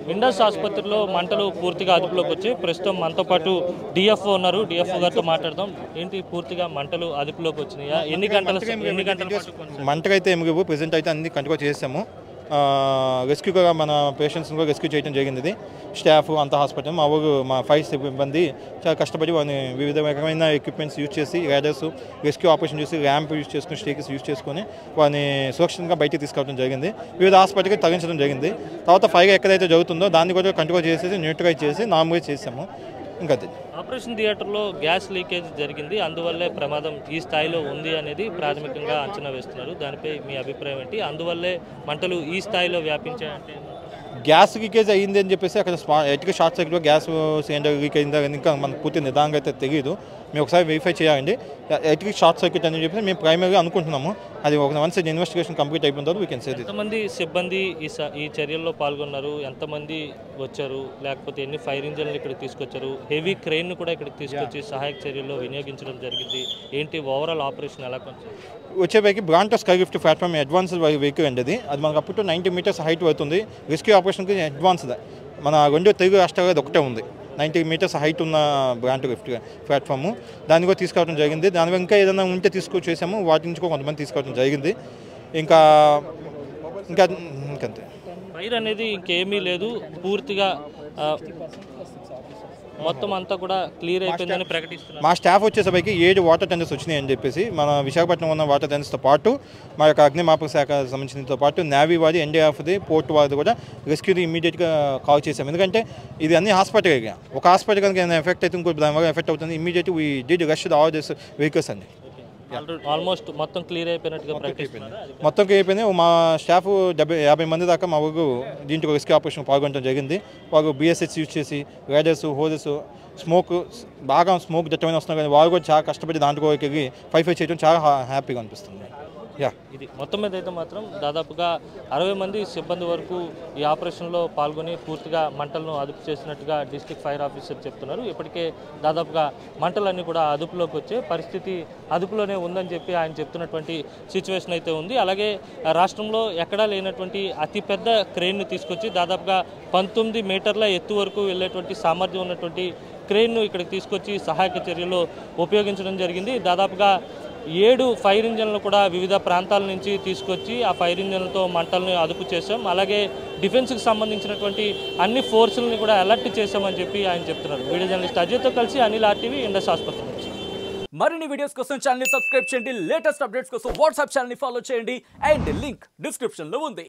Indus ఆసుపత్రిలో మంటలు పూర్తిగా అదుపులోకి వచ్చి ప్రస్తుతం మనతో పాటు డిఎఫ్ఓ ఉన్నారు డిఎఫ్ఓ గారితో మాట్లాడదాం ఏంటి పూర్తిగా మంటలు అదుపులోకి వచ్చినాయా ఎన్ని గంటల ఎన్ని గంటల పాటు కొనసాగింది? మంటకైతే ఏమి లేవు ప్రెసెంట్ అయితే అన్ని కంట్రోల్ చేసాము రెస్క్యూగా మన పేషెంట్స్ని కూడా రెస్క్యూ చేయడం జరిగింది ఇది స్టాఫ్ అంత హాస్పిటల్ మా ఊరు మా ఫైర్ సిబ్బంది చాలా కష్టపడి వారిని వివిధ రకమైన ఎక్విప్మెంట్స్ యూజ్ చేసి రైడర్స్ రెస్క్యూ ఆపరేషన్ చేసి ర్యాంప్ యూజ్ చేసుకుని స్టేకిస్ యూజ్ చేసుకొని వారిని సురక్షితంగా బయటికి తీసుకురావడం జరిగింది వివిధ హాస్పిటల్కి తరలించడం జరిగింది తర్వాత ఫైర్ ఎక్కడైతే జరుగుతుందో దాన్ని కూడా కంట్రోల్ చేసేసి న్యూట్రలైజ్ చేసి నార్మల్గా చేసాము ఇంకా అది ఆపరేషన్ థియేటర్లో గ్యాస్ లీకేజ్ జరిగింది అందువల్లే ప్రమాదం ఈ స్థాయిలో ఉంది అనేది ప్రాథమికంగా అంచనా వేస్తున్నారు దానిపై మీ అభిప్రాయం ఏంటి అందువల్లే మంటలు ఈ స్థాయిలో వ్యాపించాయంటే గ్యాస్ లీకేజ్ అయ్యింది అని చెప్పేసి అక్కడ స్పా ఎలక్ట్రిక్ షార్ట్ సర్క్యూట్లో గ్యాస్ సిలిండర్ లీక్ అయిందా అని ఇంకా మనకు పూర్తి నిదానంగా అయితే తెలియదు మేము ఒకసారి వెరిఫై చేయాలండి ఎలక్ట్రిక్ షార్ట్ సర్క్యూట్ అని చెప్పేసి మేము ప్రైమరీగా అనుకుంటున్నాము అది ఒక వన్స్ ఇన్వెస్టిగేషన్ కంప్లీట్ అయిపోయిన తర్వాత వీ కెన్ సే ఎంతమంది సిబ్బంది ఈ స- ఈ చర్యల్లో పాల్గొన్నారు ఎంతమంది వచ్చారు లేకపోతే ఎన్ని ఫైర్ ఇంజన్లు ఇక్కడికి తీసుకొచ్చారు హెవీ క్రెయిన్ కూడా ఇక్కడికి తీసుకొచ్చి సహాయక చర్యల్లో వినియోగించడం జరిగింది ఏంటి ఓవరాల్ ఆపరేషన్ ఎలా కొనసాగింది వచ్చేపైకి Bronto sky lift platform advance vehicle అండి అది అది మనకు అప్పుడు నైంటీ మీటర్స్ హైట్ అవుతుంది రెస్క్యూ ఆపరేషన్కి అడ్వాన్స్డ్ మన రెండు తెలుగు రాష్ట్రాలు అది ఒకటే ఉంది నైంటీ మీటర్స్ హైట్ ఉన్న బ్రాండ్ గిఫ్ట్ ప్లాట్ఫామ్ దాన్ని కూడా తీసుకురావడం జరిగింది దాని ఇంకా ఏదైనా ఉంటే తీసుకొచ్చి చేసాము వాటి నుంచి కూడా కొంతమంది తీసుకురావడం జరిగింది ఇంకా ఇంకా ఇంకంతే ఫైర్ అనేది ఇంకేమీ లేదు పూర్తిగా ఆ, మొత్తం అంతా కూడా క్లియర్ అయిపోయిందని ప్రకటిస్తున్నారు మా స్టాఫ్ వచ్చేసరికి ఏడు వాటర్ టెండర్స్ వచ్చినాయి అని చెప్పేసి మన విశాఖపట్నం ఉన్న వాటర్ టెండర్స్తో పాటు మా యొక్క అగ్నిమాపక శాఖ సంబంధించినతో పాటు నేవీ వారి ఎన్డీఆర్ఎఫ్ది పోర్ట్ వారిది కూడా రెస్క్యూని ఇమీడియట్గా కాల్ చేసాం ఎందుకంటే ఇది అన్ని హాస్పిటల్ ఏరియా ఒక హాస్పిటల్ కనుక ఏదైనా ఎఫెక్ట్ అయితే ఇంకో దాని వల్ల ఎఫెక్ట్ అవుతుంది immediate we did rush all this vehicles అండి ఆల్మోస్ట్ మొత్తం క్లియర్ అయిపోయినట్టుగా ప్రకటిస్తున్నారు మొత్తం అయిపోయింది మా స్టాఫ్ డెబ్బై యాభై మంది దాకా మా ఊరు దీంట్లో రెస్క్యూ ఆపరేషన్ పాల్గొనడం జరిగింది వారు బిఎస్ఎస్ యూజ్ చేసి రైడర్స్ హోజెస్ స్మోక్ బాగా స్మోక్ దట్టమైన వస్తున్నారు కానీ వారు కూడా చాలా కష్టపడి దాంట్లో ఎక్కి ఫైవ్ ఫైవ్ చేయడం చాలా హా- హ్యాపీగా అనిపిస్తుంది యా ఇది మొత్తం మీద అయితే మాత్రం దాదాపుగా అరవై మంది సిబ్బంది వరకు ఈ ఆపరేషన్లో పాల్గొని పూర్తిగా మంటలను అదుపు చేసినట్టుగా డిస్ట్రిక్ట్ ఫైర్ ఆఫీసర్ చెప్తున్నారు ఇప్పటికే దాదాపుగా మంటలన్నీ కూడా అదుపులోకి వచ్చే పరిస్థితి అదుపులోనే ఉందని చెప్పి ఆయన చెప్తున్నటువంటి సిచ్యువేషన్ అయితే ఉంది అలాగే ఆ, రాష్ట్రంలో ఎక్కడా లేనటువంటి అతిపెద్ద క్రెయిన్ను తీసుకొచ్చి దాదాపుగా పంతొమ్మిది మీటర్ల ఎత్తు వరకు వెళ్ళేటువంటి సామర్థ్యం ఉన్నటువంటి క్రెయిన్ను ఇక్కడికి తీసుకొచ్చి సహాయక చర్యల్లో ఉపయోగించడం జరిగింది దాదాపుగా ఏడు ఫైర్ ఇంజన్లు కూడా వివిధ ప్రాంతాల నుంచి తీసుకొచ్చి ఆ ఫైర్ ఇంజన్లతో మంటలను అదుపు చేశాం అలాగే డిఫెన్స్కి సంబంధించినటువంటి అన్ని ఫోర్సులని కూడా అలర్ట్ చేశామని చెప్పి ఆయన చెప్తున్నారు వీడియో జర్నలిస్ట్ అజయ్తో కలిసి అనిల్ ఆర్టీవీ ఇండస్ ఆసుపత్రి నుంచి మరిన్ని వీడియోస్ కోసం ఛానల్ సబ్స్క్రైబ్ చేయండి లేటెస్ట్ అప్డేట్స్ కోసం వాట్సాప్ ఛానల్ ఫాలో చేయండి అండ్ లింక్ డిస్క్రిప్షన్ లో ఉంది